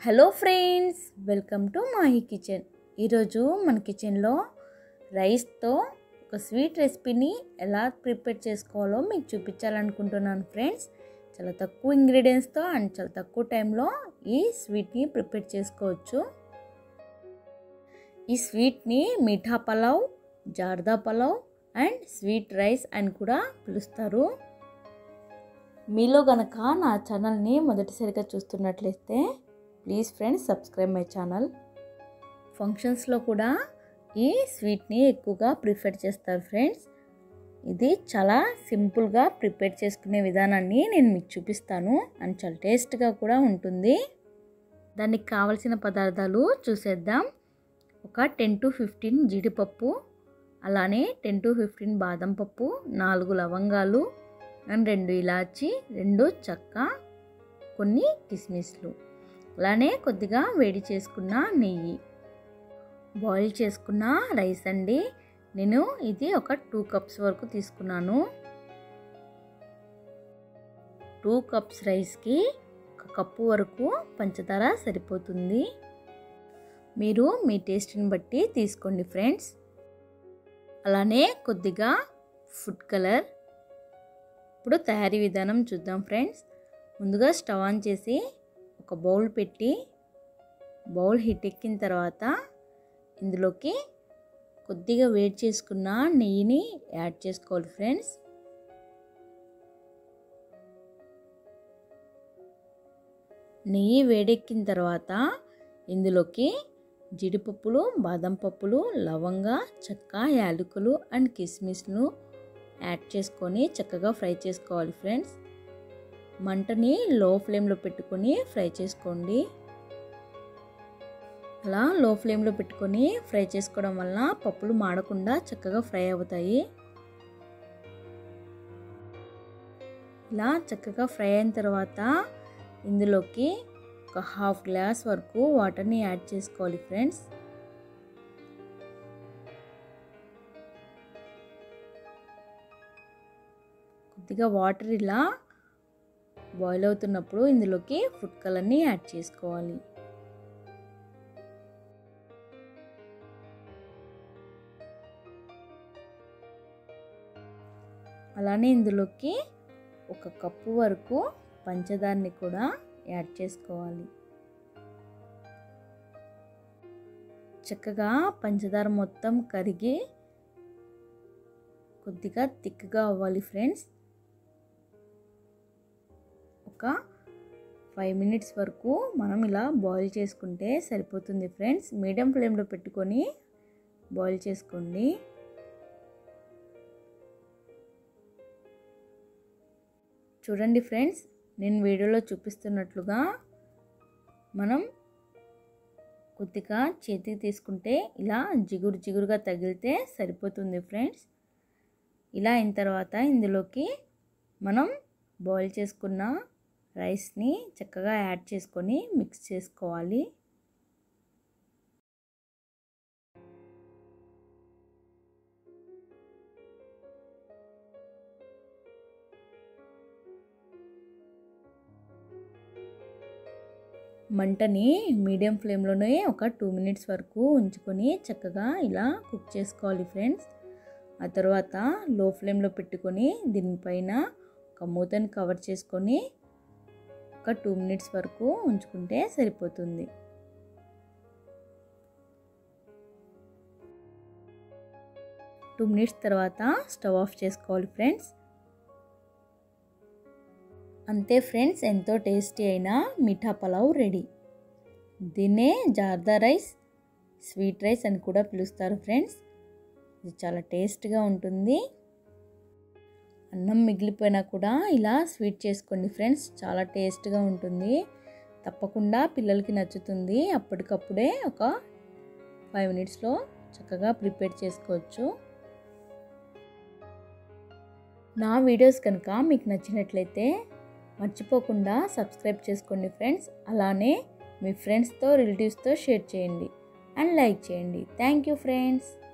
hello friends welcome to Mahi kitchen ఈరోజు మన కిచెన్లో రైస్తో ఒక స్వీట్ రెసిపీని ఎలా ప్రిపేర్ చేసుకోవాలో మీకు చూపించాలనుకుంటున్నాను ఫ్రెండ్స్ చాలా తక్కువ ఇంగ్రీడియంట్స్తో అండ్ చాలా తక్కువ టైంలో ఈ స్వీట్ని ప్రిపేర్ చేసుకోవచ్చు ఈ స్వీట్ని meetha pulao zarda pulao and sweet rice అని కూడా పిలుస్తారు మీలో గనక నా ఛానల్ని మొదటిసారిగా చూస్తున్నట్లయితే please friends subscribe my channel ఫంక్షన్స్లో కూడా ఈ స్వీట్ని ఎక్కువగా ప్రిఫర్ చేస్తారు ఫ్రెండ్స్ ఇది చాలా సింపుల్గా ప్రిపేర్ చేసుకునే విధానాన్ని నేను మీకు చూపిస్తాను అండ్ చాలా టేస్ట్గా కూడా ఉంటుంది దానికి కావలసిన పదార్థాలు చూసేద్దాం ఒక టెన్ టు ఫిఫ్టీన్ జీడిపప్పు అలానే టెన్ టు ఫిఫ్టీన్ బాదం పప్పు నాలుగు లవంగాలు అండ్ రెండు ఇలాచి రెండు చెక్క కొన్ని కిస్మిస్లు అలానే కొద్దిగా వేడి చేసుకున్న నెయ్యి బాయిల్ చేసుకున్న రైస్ అండి నేను ఇది ఒక టూ కప్స్ వరకు తీసుకున్నాను టూ కప్స్ రైస్కి ఒక కప్పు వరకు పంచదార సరిపోతుంది మీరు మీ టేస్ట్ని బట్టి తీసుకోండి ఫ్రెండ్స్ అలానే కొద్దిగా ఫుడ్ కలర్ ఇప్పుడు తయారీ విధానం చూద్దాం ఫ్రెండ్స్ ముందుగా స్టవ్ ఆన్ చేసి ఒక బౌల్ పెట్టి బౌల్ హీట్ ఎక్కిన తర్వాత ఇందులోకి కొద్దిగా వేడి చేసుకున్న నెయ్యిని యాడ్ చేసుకోవాలి ఫ్రెండ్స్ నెయ్యి వేడెక్కిన తర్వాత ఇందులోకి జీడిపప్పులు బాదం పప్పులు లవంగ చెక్క యాలకులు అండ్ కిస్మిస్ను యాడ్ చేసుకొని చక్కగా ఫ్రై చేసుకోవాలి ఫ్రెండ్స్ మంటని లో ఫ్లేమ్లో పెట్టుకొని ఫ్రై చేసుకోండి అలా లో ఫ్లేమ్లో పెట్టుకొని ఫ్రై చేసుకోవడం వల్ల పప్పులు మాడకుండా చక్కగా ఫ్రై అవుతాయి ఇలా చక్కగా ఫ్రై అయిన తర్వాత ఇందులోకి ఒక హాఫ్ గ్లాస్ వరకు వాటర్ని యాడ్ చేసుకోవాలి ఫ్రెండ్స్ కొద్దిగా వాటర్ ఇలా బాయిల్ అవుతున్నప్పుడు ఇందులోకి ఫుడ్ కలర్ని యాడ్ చేసుకోవాలి అలానే ఇందులోకి ఒక కప్పు వరకు పంచదారని కూడా యాడ్ చేసుకోవాలి చక్కగా పంచదార మొత్తం కరిగి కొద్దిగా థిక్గా అవ్వాలి ఫ్రెండ్స్ ఒక ఫైవ్ మినిట్స్ వరకు మనం ఇలా బాయిల్ చేసుకుంటే సరిపోతుంది ఫ్రెండ్స్ మీడియం ఫ్లేమ్లో పెట్టుకొని బాయిల్ చేసుకోండి చూడండి ఫ్రెండ్స్ నేను వీడియోలో చూపిస్తున్నట్లుగా మనం కొద్దిగా చేతికి తీసుకుంటే ఇలా జిగురు జిగురుగా తగిలితే సరిపోతుంది ఫ్రెండ్స్ ఇలా అయిన తర్వాత ఇందులోకి మనం బాయిల్ చేసుకున్న రైస్ని చక్కగా యాడ్ చేసుకొని మిక్స్ చేసుకోవాలి మంటని మీడియం ఫ్లేమ్లోనే ఒక టూ మినిట్స్ వరకు ఉంచుకొని చక్కగా ఇలా కుక్ చేసుకోవాలి ఫ్రెండ్స్ ఆ తర్వాత లో ఫ్లేమ్లో పెట్టుకొని దీనిపైన ఒక మూతని కవర్ చేసుకొని ఒక టూ మినిట్స్ వరకు ఉంచుకుంటే సరిపోతుంది టూ మినిట్స్ తర్వాత స్టవ్ ఆఫ్ చేసుకోవాలి ఫ్రెండ్స్ అంతే ఫ్రెండ్స్ ఎంతో టేస్టీ అయిన మీఠా పలావ్ రెడీ దీన్నే జార్దా రైస్ స్వీట్ రైస్ అని కూడా పిలుస్తారు ఫ్రెండ్స్ ఇది చాలా టేస్ట్గా ఉంటుంది అన్నం మిగిలిపోయినా కూడా ఇలా స్వీట్ చేసుకోండి ఫ్రెండ్స్ చాలా టేస్ట్గా ఉంటుంది తప్పకుండా పిల్లలకి నచ్చుతుంది అప్పటికప్పుడే ఒక ఫైవ్ మినిట్స్లో చక్కగా ప్రిపేర్ చేసుకోవచ్చు నా వీడియోస్ కనుక మీకు నచ్చినట్లయితే మర్చిపోకుండా సబ్స్క్రైబ్ చేసుకోండి ఫ్రెండ్స్ అలానే మీ ఫ్రెండ్స్తో రిలేటివ్స్తో షేర్ చేయండి అండ్ లైక్ చేయండి థ్యాంక్ యూ ఫ్రెండ్స్